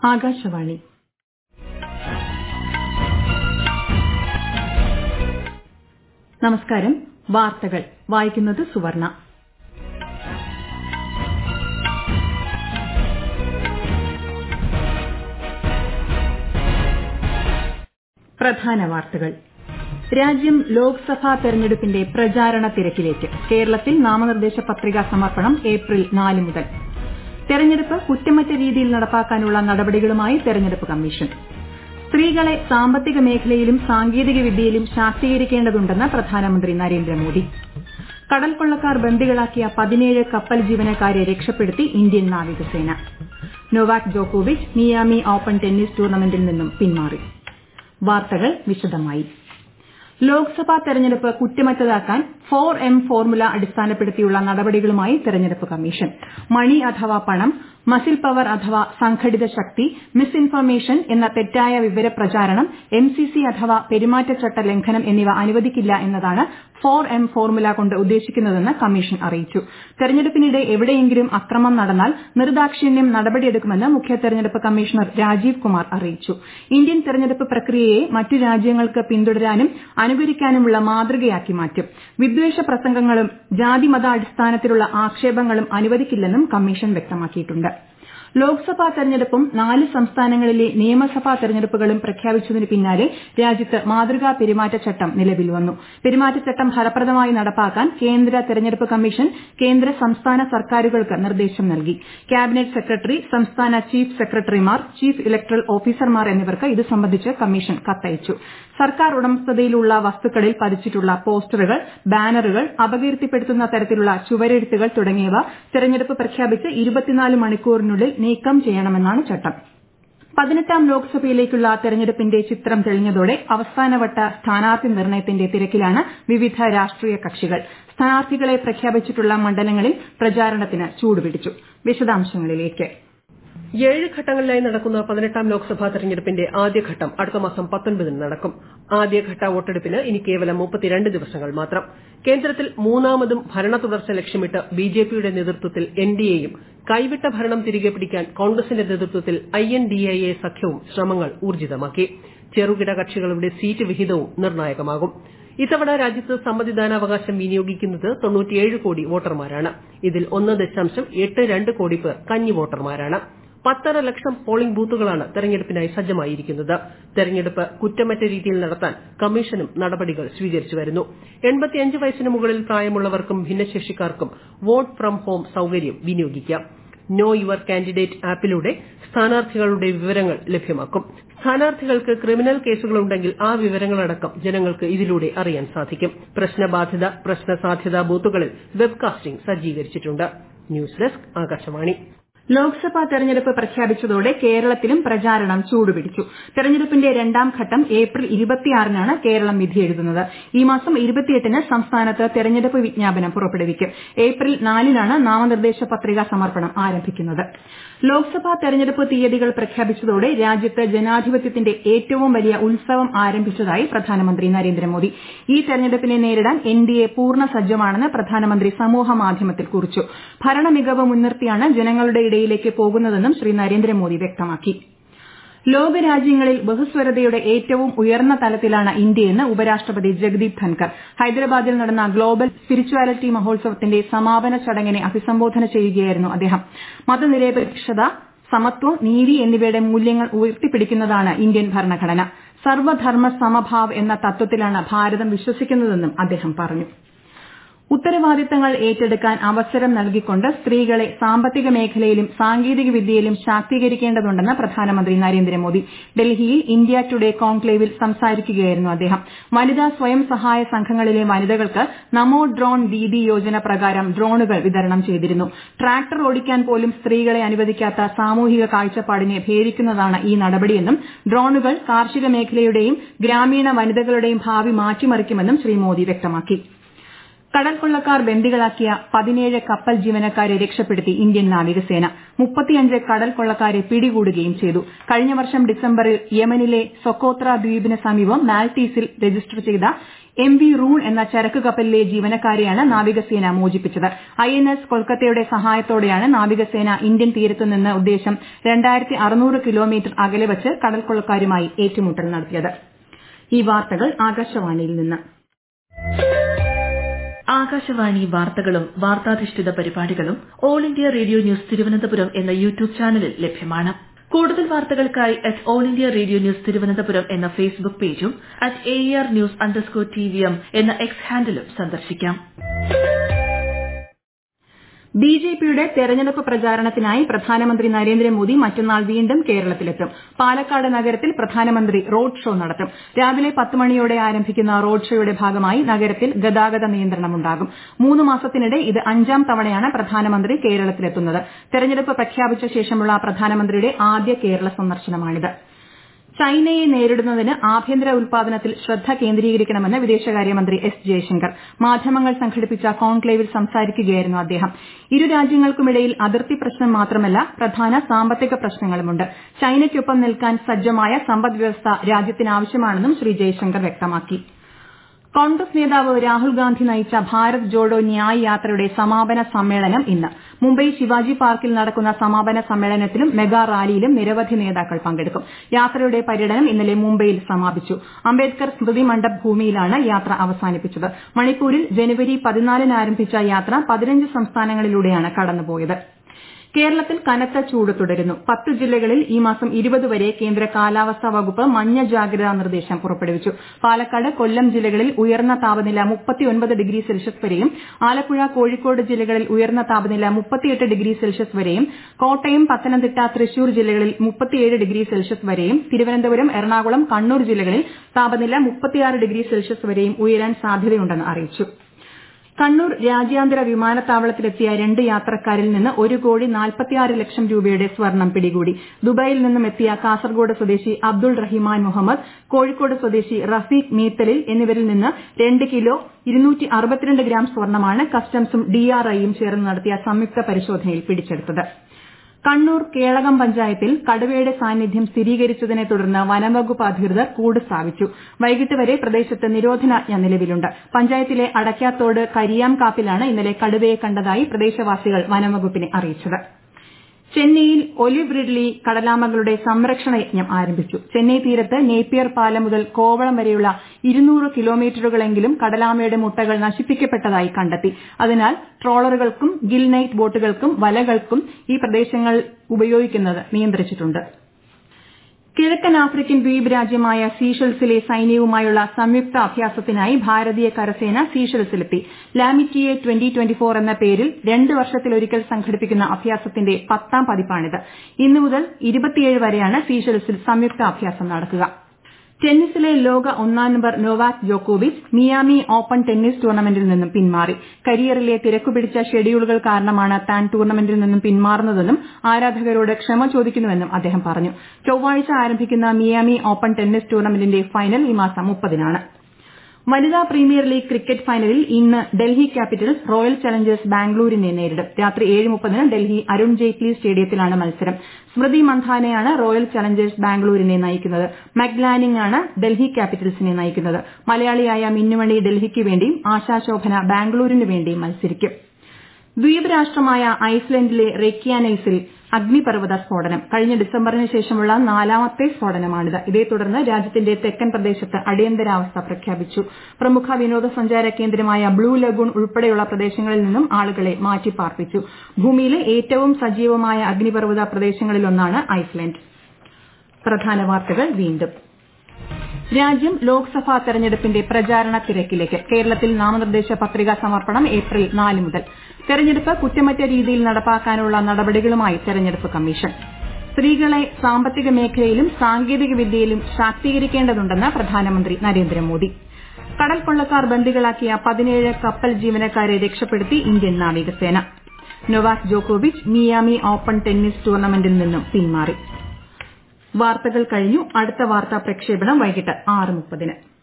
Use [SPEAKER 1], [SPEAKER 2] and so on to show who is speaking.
[SPEAKER 1] ആകാശവാണി നമസ്കാരം വാർത്തകൾ വായിക്കുന്നത് സുവർണ പ്രധാന വാർത്തകൾ രാജ്യം ലോക്സഭാ തെരഞ്ഞെടുപ്പിന്റെ പ്രചാരണ തിരക്കിലേക്ക് കേരളത്തിൽ നാമനിർദ്ദേശ പത്രികാ സമർപ്പണം ഏപ്രിൽ നാല് മുതൽ തെരഞ്ഞെടുപ്പ് കുറ്റമറ്റ രീതിയിൽ നടപ്പാക്കാനുള്ള നടപടികളുമായി തെരഞ്ഞെടുപ്പ് കമ്മീഷൻ സ്ത്രീകളെ സാമ്പത്തിക മേഖലയിലും സാങ്കേതിക വിദ്യയിലും ശാക്തീകരിക്കേണ്ടതുണ്ടെന്ന് പ്രധാനമന്ത്രി നരേന്ദ്രമോദി കടൽക്കൊള്ളക്കാർ ബന്ദികളാക്കിയ പതിനേഴ് കപ്പൽ ജീവനക്കാരെ രക്ഷപ്പെടുത്തി ഇന്ത്യൻ നാവികസേന നൊവാക് ജോക്കോവിച്ച് മിയാമി ഓപ്പൺ ടെന്നീസ് ടൂർണമെന്റിൽ നിന്നും പിന്മാറി വാർത്തകൾ വിശദമായി ലോക്സഭാ തെരഞ്ഞെടുപ്പ് കുറ്റമറ്റതാക്കാൻ ഫോർ എം ഫോർമുല അടിസ്ഥാനപ്പെടുത്തിയുള്ള നടപടികളുമായി തെരഞ്ഞെടുപ്പ് കമ്മീഷൻ മണി അഥവാ പണം മസിൽ പവർ അഥവാ സംഘടിത ശക്തി മിസ് ഇൻഫർമേഷൻ എന്ന തെറ്റായ വിവര പ്രചാരണം എംസിസി അഥവാ പെരുമാറ്റച്ചട്ട ലംഘനം എന്നിവ അനുവദിക്കില്ല എന്നതാണ് ഫോർ എം ഫോർമുല കൊണ്ട് ഉദ്ദേശിക്കുന്നതെന്ന് കമ്മീഷൻ അറിയിച്ചു തെരഞ്ഞെടുപ്പിനിടെ എവിടെയെങ്കിലും അക്രമം നടന്നാൽ നിർദാക്ഷിണ്യം നടപടിയെടുക്കുമെന്ന് മുഖ്യ തെരഞ്ഞെടുപ്പ് കമ്മീഷണർ രാജീവ് കുമാർ അറിയിച്ചു ഇന്ത്യൻ തെരഞ്ഞെടുപ്പ് പ്രക്രിയയെ മറ്റു രാജ്യങ്ങൾക്ക് പിന്തുടരാനും അനുകരിക്കാനുമുള്ള മാതൃകയാക്കി മാറ്റും വിദ്വേഷ പ്രസംഗങ്ങളും ജാതി മത അടിസ്ഥാനത്തിലുള്ള ആക്ഷേപങ്ങളും അനുവദിക്കില്ലെന്നും കമ്മീഷൻ വ്യക്തമാക്കിയിട്ടുണ്ട് ലോക്സഭാ തെരഞ്ഞെടുപ്പും നാല് സംസ്ഥാനങ്ങളിലെ നിയമസഭാ തെരഞ്ഞെടുപ്പുകളും പ്രഖ്യാപിച്ചതിന് പിന്നാലെ രാജ്യത്ത് മാതൃകാ പെരുമാറ്റച്ചട്ടം നിലവിൽ വന്നു പെരുമാറ്റച്ചട്ടം ഫലപ്രദമായി നടപ്പാക്കാൻ കേന്ദ്ര തെരഞ്ഞെടുപ്പ് കമ്മീഷൻ കേന്ദ്ര സംസ്ഥാന സർക്കാരുകൾക്ക് നിർദ്ദേശം നൽകി ക്യാബിനറ്റ് സെക്രട്ടറി സംസ്ഥാന ചീഫ് സെക്രട്ടറിമാർ ചീഫ് ഇലക്ടറൽ ഓഫീസർമാർ എന്നിവർക്ക് ഇത് സംബന്ധിച്ച് കമ്മീഷൻ കത്തയച്ചു സർക്കാർ ഉടമസ്ഥതയിലുള്ള വസ്തുക്കളിൽ പതിച്ചിട്ടുള്ള പോസ്റ്ററുകൾ ബാനറുകൾ അപകീർത്തിപ്പെടുത്തുന്ന തരത്തിലുള്ള ചുവരെഴുത്തുകൾ തുടങ്ങിയവ തെരഞ്ഞെടുപ്പ് പ്രഖ്യാപിച്ച് ഇരുപത്തിനാല് മണിക്കൂറിനുള്ളിൽ നീക്കം ചെയ്യണമെന്നാണ് ചട്ടം പതിനെട്ടാം ലോക്സഭയിലേക്കുള്ള തെരഞ്ഞെടുപ്പിന്റെ ചിത്രം തെളിഞ്ഞതോടെ അവസാനവട്ട സ്ഥാനാർത്ഥി നിർണയത്തിന്റെ തിരക്കിലാണ് വിവിധ രാഷ്ട്രീയ കക്ഷികൾ സ്ഥാനാർത്ഥികളെ പ്രഖ്യാപിച്ചിട്ടുള്ള മണ്ഡലങ്ങളിൽ പ്രചാരണത്തിന് ചൂടുപിടിച്ചു വിശദാംശങ്ങളിലേക്ക്
[SPEAKER 2] ഏഴ് ഘട്ടങ്ങളിലായി നടക്കുന്ന പതിനെട്ടാം ലോക്സഭാ തെരഞ്ഞെടുപ്പിന്റെ ആദ്യഘട്ടം അടുത്ത മാസം പത്തൊൻപതിന് നടക്കും ആദ്യഘട്ട വോട്ടെടുപ്പിന് ഇനി കേവലം മുപ്പത്തിരണ്ട് ദിവസങ്ങൾ മാത്രം കേന്ദ്രത്തിൽ മൂന്നാമതും ഭരണ തുടർച്ച ലക്ഷ്യമിട്ട് ബിജെപിയുടെ നേതൃത്വത്തിൽ എൻഡിഎയും കൈവിട്ട ഭരണം തിരികെ പിടിക്കാൻ കോൺഗ്രസിന്റെ നേതൃത്വത്തിൽ ഐഎൻഡിഎ സഖ്യവും ശ്രമങ്ങൾ ഊർജിതമാക്കി ചെറുകിട കക്ഷികളുടെ സീറ്റ് വിഹിതവും നിർണായകമാകും ഇത്തവണ രാജ്യത്ത് സമ്മതിദാനാവകാശം വിനിയോഗിക്കുന്നത് തൊണ്ണൂറ്റിയേഴ് കോടി വോട്ടർമാരാണ് ഇതിൽ ഒന്ന് ദശാംശം എട്ട് രണ്ട് കോടി പേർ കന്നി വോട്ടർമാരാണ് പത്തര ലക്ഷം പോളിംഗ് ബൂത്തുകളാണ് തെരഞ്ഞെടുപ്പിനായി സജ്ജമായിരിക്കുന്നത് തെരഞ്ഞെടുപ്പ് കുറ്റമറ്റ രീതിയിൽ നടത്താൻ കമ്മീഷനും നടപടികൾ സ്വീകരിച്ചു വരുന്നു എൺപത്തിയഞ്ച് വയസ്സിന് മുകളിൽ പ്രായമുള്ളവർക്കും ഭിന്നശേഷിക്കാർക്കും വോട്ട് ഫ്രം ഹോം സൌകര്യം വിനിയോഗിക്കാം നോ യുവർ കാൻഡിഡേറ്റ് ആപ്പിലൂടെ സ്ഥാനാർത്ഥികളുടെ വിവരങ്ങൾ ലഭ്യമാക്കും സ്ഥാനാർത്ഥികൾക്ക് ക്രിമിനൽ കേസുകളുണ്ടെങ്കിൽ ആ വിവരങ്ങളടക്കം ജനങ്ങൾക്ക് ഇതിലൂടെ അറിയാൻ സാധിക്കും പ്രശ്നബാധിത പ്രശ്നസാധ്യതാ ബൂത്തുകളിൽ വെബ്കാസ്റ്റിംഗ് സജ്ജീകരിച്ചിട്ടുണ്ട് ന്യൂസ് ഡെസ്ക് ആകാശവാണി
[SPEAKER 1] ലോക്സഭാ തെരഞ്ഞെടുപ്പ് പ്രഖ്യാപിച്ചതോടെ കേരളത്തിലും പ്രചാരണം ചൂടുപിടിച്ചു തെരഞ്ഞെടുപ്പിന്റെ രണ്ടാം ഘട്ടം ഏപ്രിൽ ഇരുപത്തിയാറിനാണ് കേരളം വിധിയെഴുതുന്നത് ഈ മാസം ഇരുപത്തിയെട്ടിന് സംസ്ഥാനത്ത് തെരഞ്ഞെടുപ്പ് വിജ്ഞാപനം പുറപ്പെടുവിക്കും ഏപ്രിൽ നാലിനാണ് നാമനിർദ്ദേശ പത്രികാ സമർപ്പണം ആരംഭിക്കുന്നത് ലോക്സഭാ തെരഞ്ഞെടുപ്പ് തീയതികൾ പ്രഖ്യാപിച്ചതോടെ രാജ്യത്ത് ജനാധിപത്യത്തിന്റെ ഏറ്റവും വലിയ ഉത്സവം ആരംഭിച്ചതായി പ്രധാനമന്ത്രി നരേന്ദ്രമോദി ഈ തെരഞ്ഞെടുപ്പിനെ നേരിടാൻ എൻഡിഎ പൂർണ്ണ സജ്ജമാണെന്ന് പ്രധാനമന്ത്രി സമൂഹ മാധ്യമത്തിൽ കുറിച്ചു ഭരണമികവ് മുൻനിർത്തിയാണ് ജനങ്ങളുടെ ഇടയിലേക്ക് പോകുന്നതെന്നും ശ്രീ നരേന്ദ്രമോദി വ്യക്തമാക്കി ലോകരാജ്യങ്ങളിൽ ബഹുസ്വരതയുടെ ഏറ്റവും ഉയർന്ന തലത്തിലാണ് ഇന്ത്യയെന്ന് ഉപരാഷ്ട്രപതി ജഗദീപ് ധൻകർ ഹൈദരാബാദിൽ നടന്ന ഗ്ലോബൽ സ്പിരിച്വാലിറ്റി മഹോത്സവത്തിന്റെ സമാപന ചടങ്ങിനെ അഭിസംബോധന ചെയ്യുകയായിരുന്നു അദ്ദേഹം മതനിരപേക്ഷത സമത്വം നീതി എന്നിവയുടെ മൂല്യങ്ങൾ ഉയർത്തിപ്പിടിക്കുന്നതാണ് ഇന്ത്യൻ ഭരണഘടന സർവ്വധർമ്മ സമഭാവ് എന്ന തത്വത്തിലാണ് ഭാരതം വിശ്വസിക്കുന്നതെന്നും അദ്ദേഹം പറഞ്ഞു ഉത്തരവാദിത്തങ്ങൾ ഏറ്റെടുക്കാൻ അവസരം നൽകിക്കൊണ്ട് സ്ത്രീകളെ സാമ്പത്തിക മേഖലയിലും സാങ്കേതിക വിദ്യയിലും ശാക്തീകരിക്കേണ്ടതുണ്ടെന്ന് പ്രധാനമന്ത്രി നരേന്ദ്രമോദി ഡൽഹിയിൽ ഇന്ത്യ ടുഡേ കോൺക്ലേവിൽ സംസാരിക്കുകയായിരുന്നു അദ്ദേഹം വനിതാ സ്വയം സഹായ സംഘങ്ങളിലെ വനിതകൾക്ക് നമോ ഡ്രോൺ ദീദി യോജന പ്രകാരം ഡ്രോണുകൾ വിതരണം ചെയ്തിരുന്നു ട്രാക്ടർ ഓടിക്കാൻ പോലും സ്ത്രീകളെ അനുവദിക്കാത്ത സാമൂഹിക കാഴ്ചപ്പാടിനെ ഭേദിക്കുന്നതാണ് ഈ നടപടിയെന്നും ഡ്രോണുകൾ കാർഷിക മേഖലയുടെയും ഗ്രാമീണ വനിതകളുടെയും ഭാവി മാറ്റിമറിക്കുമെന്നും ശ്രീ മോദി വ്യക്തമാക്കി കടൽ കൊള്ളക്കാർ ബന്ദികളാക്കിയ പതിനേഴ് കപ്പൽ ജീവനക്കാരെ രക്ഷപ്പെടുത്തി ഇന്ത്യൻ നാവികസേന മുപ്പത്തിയഞ്ച് കടൽ കൊള്ളക്കാരെ പിടികൂടുകയും ചെയ്തു കഴിഞ്ഞ വർഷം ഡിസംബറിൽ യമനിലെ സൊക്കോത്ര ദ്വീപിന് സമീപം മാൽട്ടീസിൽ രജിസ്റ്റർ ചെയ്ത എം വി റൂൺ എന്ന ചരക്ക് കപ്പലിലെ ജീവനക്കാരെയാണ് നാവികസേന മോചിപ്പിച്ചത് ഐ എൻ എസ് കൊൽക്കത്തയുടെ സഹായത്തോടെയാണ് നാവികസേന ഇന്ത്യൻ തീരത്തുനിന്ന് ഉദ്ദേശം രണ്ടായിരത്തി അറുന്നൂറ് കിലോമീറ്റർ അകലെ വച്ച് കടൽക്കൊള്ളക്കാരുമായി ഏറ്റുമുട്ടൽ നടത്തിയത് ഈ വാർത്തകൾ ആകാശവാണിയിൽ നിന്ന്
[SPEAKER 3] ആകാശവാണി വാർത്തകളും വാർത്താധിഷ്ഠിത പരിപാടികളും All India Radio news Thiruvananthapuram എന്ന യൂട്യൂബ് ചാനലിൽ ലഭ്യമാണ് കൂടുതൽ വാർത്തകൾക്കായി at All India Radio news Thiruvananthapuram എന്ന ഫേസ്ബുക്ക് പേജും at A R news underscore T V M എന്ന എക്സ് ഹാൻഡിലും സന്ദർശിക്കാം
[SPEAKER 1] ബിജെപിയുടെ തെരഞ്ഞെടുപ്പ് പ്രചാരണത്തിനായി പ്രധാനമന്ത്രി നരേന്ദ്രമോദി മറ്റന്നാൾ വീണ്ടും കേരളത്തിലെത്തും പാലക്കാട് നഗരത്തിൽ പ്രധാനമന്ത്രി റോഡ് ഷോ നടത്തും രാവിലെ പത്ത് മണിയോടെ ആരംഭിക്കുന്ന റോഡ് ഷോയുടെ ഭാഗമായി നഗരത്തിൽ ഗതാഗത നിയന്ത്രണമുണ്ടാകും മൂന്ന് മാസത്തിനിടെ ഇത് അഞ്ചാം തവണയാണ് പ്രധാനമന്ത്രി കേരളത്തിലെത്തുന്നത് തെരഞ്ഞെടുപ്പ് പ്രഖ്യാപിച്ച ശേഷമുള്ള പ്രധാനമന്ത്രിയുടെ ആദ്യ കേരള സന്ദർശനമാണിത് ചൈനയെ നേരിടുന്നതിന് ആഭ്യന്തര ഉൽപാദനത്തിൽ ശ്രദ്ധ കേന്ദ്രീകരിക്കണമെന്ന് വിദേശകാര്യമന്ത്രി എസ് ജയശങ്കർ മാധ്യമങ്ങൾ സംഘടിപ്പിച്ച കോൺക്ലേവിൽ സംസാരിക്കുകയായിരുന്നു അദ്ദേഹം ഇരു രാജ്യങ്ങൾക്കുമിടയിൽ അതിർത്തി പ്രശ്നം മാത്രമല്ല പ്രധാന സാമ്പത്തിക പ്രശ്നങ്ങളുമുണ്ട് ചൈനയ്ക്കൊപ്പം നിൽക്കാൻ സജ്ജമായ സമ്പദ്വ്യവസ്ഥ രാജ്യത്തിനാവശ്യമാണെന്നും ശ്രീ ജയശങ്കർ വ്യക്തമാക്കി കോൺഗ്രസ് നേതാവ് രാഹുൽ ഗാന്ധി നയിച്ച ഭാരത് ജോഡോ ന്യായ് യാത്രയുടെ സമാപന സമ്മേളനം ഇന്ന് മുംബൈ ശിവാജി പാർക്കിൽ നടക്കുന്ന സമാപന സമ്മേളനത്തിലും മെഗാ റാലിയിലും നിരവധി നേതാക്കൾ പങ്കെടുക്കും യാത്രയുടെ പര്യടനം ഇന്നലെ മുംബൈയിൽ സമാപിച്ചു അംബേദ്കർ സ്മൃതി മണ്ഡപ് ഭൂമിയിലാണ് യാത്ര അവസാനിപ്പിച്ചത് മണിപ്പൂരിൽ ജനുവരി പതിനാലിന് ആരംഭിച്ച യാത്ര പതിനഞ്ച് സംസ്ഥാനങ്ങളിലൂടെയാണ് കടന്നുപോയത് കേരളത്തിൽ കനത്ത ചൂട് തുടരുന്നു പത്ത് ജില്ലകളിൽ ഈ മാസം ഇരുപത് വരെ കേന്ദ്ര കാലാവസ്ഥാ വകുപ്പ് മഞ്ഞ ജാഗ്രതാ നിർദ്ദേശം പുറപ്പെടുവിച്ചു പാലക്കാട് കൊല്ലം ജില്ലകളിൽ ഉയർന്ന താപനില മുപ്പത്തിയൊൻപത് ഡിഗ്രി സെൽഷ്യസ് വരെയും ആലപ്പുഴ കോഴിക്കോട് ജില്ലകളിൽ ഉയർന്ന താപനില മുപ്പത്തിയെട്ട് ഡിഗ്രി സെൽഷ്യസ് വരെയും കോട്ടയം പത്തനംതിട്ട തൃശൂർ ജില്ലകളിൽ മുപ്പത്തിയേഴ് ഡിഗ്രി സെൽഷ്യസ് വരെയും തിരുവനന്തപുരം എറണാകുളം കണ്ണൂർ ജില്ലകളിൽ താപനില മുപ്പത്തിയാറ് ഡിഗ്രി സെൽഷ്യസ് വരെയും ഉയരാൻ സാധ്യതയുണ്ടെന്ന് അറിയിച്ചു കണ്ണൂർ രാജ്യാന്തര വിമാനത്താവളത്തിലെത്തിയ രണ്ട് യാത്രക്കാരിൽ നിന്ന് ഒരു കോടി നാൽപ്പത്തിയാറ് ലക്ഷം രൂപയുടെ സ്വർണം പിടികൂടി ദുബായിൽ നിന്നും എത്തിയ കാസർഗോഡ് സ്വദേശി അബ്ദുൾ റഹിമാൻ മുഹമ്മദ് കോഴിക്കോട് സ്വദേശി റഫീഖ് മീത്തലിൽ എന്നിവരിൽ നിന്ന് രണ്ട് കിലോ ഇരുന്നൂറ്റി അറുപത്തിരണ്ട് ഗ്രാം സ്വർണമാണ് കസ്റ്റംസും ഡിആർഐയും ചേർന്ന് നടത്തിയ സംയുക്ത പരിശോധനയിൽ പിടിച്ചെടുത്തത് കണ്ണൂർ കേളകം പഞ്ചായത്തിൽ കടുവയുടെ സാന്നിധ്യം സ്ഥിരീകരിച്ചതിനെ തുടർന്ന് വനംവകുപ്പ് അധികൃതർ കൂട് സ്ഥാപിച്ചു വൈകിട്ട് വരെ പ്രദേശത്ത് നിരോധനാജ്ഞ നിലവിലുണ്ട് പഞ്ചായത്തിലെ അടയ്ക്കാത്തോട് കരിയാംകാപ്പിലാണ് ഇന്നലെ കടുവയെ കണ്ടതായി പ്രദേശവാസികൾ വനംവകുപ്പിനെ അറിയിച്ചത് ചെന്നൈയിൽ ഒലിവ് റിഡ്ലി കടലാമകളുടെ സംരക്ഷണ യജ്ഞം ആരംഭിച്ചു ചെന്നൈ തീരത്ത് നേപ്പിയർ പാലം മുതൽ കോവളം വരെയുള്ള ഇരുന്നൂറ് കിലോമീറ്ററുകളെങ്കിലും കടലാമയുടെ മുട്ടകൾ നശിപ്പിക്കപ്പെട്ടതായി കണ്ടെത്തി അതിനാൽ ട്രോളറുകൾക്കും ഗിൽ നൈറ്റ് ബോട്ടുകൾക്കും വലകൾക്കും ഈ പ്രദേശങ്ങൾ ഉപയോഗിക്കുന്നത് നിയന്ത്രിച്ചിട്ടുണ്ട് കിഴക്കൻ ആഫ്രിക്കൻ ദ്വീപ് രാജ്യമായ സീഷെൽസിലെ സൈന്യവുമായുള്ള സംയുക്ത അഭ്യാസത്തിനായി ഭാരതീയ കരസേന സീഷെൽസിലെത്തി ലാമിറ്റിയെ ട്വന്റി ട്വന്റി ഫോർ എന്ന പേരിൽ രണ്ട് വർഷത്തിലൊരിക്കൽ സംഘടിപ്പിക്കുന്ന അഭ്യാസത്തിന്റെ പത്താം പതിപ്പാണിത് ഇന്നു മുതൽ ഇരുപത്തിയേഴ് വരെയാണ് സീഷെൽസിൽ സംയുക്ത അഭ്യാസം നടക്കുക ടെന്നീസിലെ ലോക ഒന്നാം നമ്പർ നൊവാക് ജോക്കോവിച്ച് മിയാമി ഓപ്പൺ ടെന്നീസ് ടൂർണമെന്റിൽ നിന്നും പിന്മാറി കരിയറിലെ തിരക്കുപിടിച്ച ഷെഡ്യൂളുകൾ കാരണമാണ് താൻ ടൂർണമെന്റിൽ നിന്നും പിന്മാറുന്നതെന്നും ആരാധകരോട് ക്ഷമ ചോദിക്കുന്നുവെന്നും അദ്ദേഹം പറഞ്ഞു ചൊവ്വാഴ്ച ആരംഭിക്കുന്ന മിയാമി ഓപ്പൺ ടെന്നീസ് ടൂർണമെന്റിന്റെ ഫൈനൽ ഈ മാസം മുപ്പതിനാണ് വനിതാ പ്രീമിയർ ലീഗ് ക്രിക്കറ്റ് ഫൈനലിൽ ഇന്ന് ഡൽഹി ക്യാപിറ്റൽസ് റോയൽ ചലഞ്ചേഴ്സ് ബാംഗ്ലൂരിനെ നേരിടും രാത്രി ഏഴ് മുപ്പതിന് ഡൽഹി അരുൺ ജെയ്റ്റ്ലി സ്റ്റേഡിയത്തിലാണ് മത്സരം സ്മൃതി മന്ധാനയാണ് റോയൽ ചലഞ്ചേഴ്സ് ബാംഗ്ലൂരിനെ നയിക്കുന്നത് മക്ലാനിംഗ് ആണ് ഡൽഹി ക്യാപിറ്റൽസിനെ നയിക്കുന്നത് മലയാളിയായ മിന്നുമണി ഡൽഹിക്ക് വേണ്ടിയും ആശാശോഭന ബാംഗ്ലൂരിന് വേണ്ടിയും മത്സരിക്കും ദ്വീപ് രാഷ്ട്രമായ ഐസ്ലൻഡിലെ റെക്യാനൈസിൽ അഗ്നിപർവ്വത സ്ഫോടനം കഴിഞ്ഞ ഡിസംബറിന് ശേഷമുള്ള നാലാമത്തെ സ്ഫോടനമാണിത് ഇതേ തുടർന്ന് രാജ്യത്തിന്റെ തെക്കൻ പ്രദേശത്ത് അടിയന്തരാവസ്ഥ പ്രഖ്യാപിച്ചു പ്രമുഖ വിനോദസഞ്ചാര കേന്ദ്രമായ ബ്ലൂ ലഗൂൺ ഉൾപ്പെടെയുള്ള പ്രദേശങ്ങളിൽ നിന്നും ആളുകളെ മാറ്റിപ്പാർപ്പിച്ചു ഭൂമിയിലെ ഏറ്റവും സജീവമായ അഗ്നിപർവ്വത പ്രദേശങ്ങളിലൊന്നാണ് ഐസ്ലൻഡ് പ്രധാന വാർത്തകൾ വീണ്ടും രാജ്യം ലോക്സഭാ തെരഞ്ഞെടുപ്പിന്റെ പ്രചാരണ തിരക്കിലേക്ക് കേരളത്തിൽ നാമനിർദ്ദേശ പത്രികാ സമർപ്പണം ഏപ്രിൽ നാല് മുതൽ തെരഞ്ഞെടുപ്പ് കുറ്റമറ്റ രീതിയിൽ നടപ്പാക്കാനുള്ള നടപടികളുമായി തെരഞ്ഞെടുപ്പ് കമ്മീഷൻ സ്ത്രീകളെ സാമ്പത്തിക മേഖലയിലും സാങ്കേതിക വിദ്യയിലും ശാക്തീകരിക്കേണ്ടതുണ്ടെന്ന് പ്രധാനമന്ത്രി നരേന്ദ്രമോദി കടൽ കൊള്ളക്കാർ ബന്ദികളാക്കിയ പതിനേഴ് കപ്പൽ ജീവനക്കാരെ രക്ഷപ്പെടുത്തി ഇന്ത്യൻ നാവികസേന നൊവാക് ജോക്കോവിച്ച് മിയാമി ഓപ്പൺ ടെന്നീസ് ടൂർണമെന്റിൽ നിന്നും പിന്മാറി വാർത്തകൾ കഴിഞ്ഞു അടുത്ത വാർത്താ പ്രക്ഷേപണം വൈകിട്ട് ആറ് മുപ്പതിന്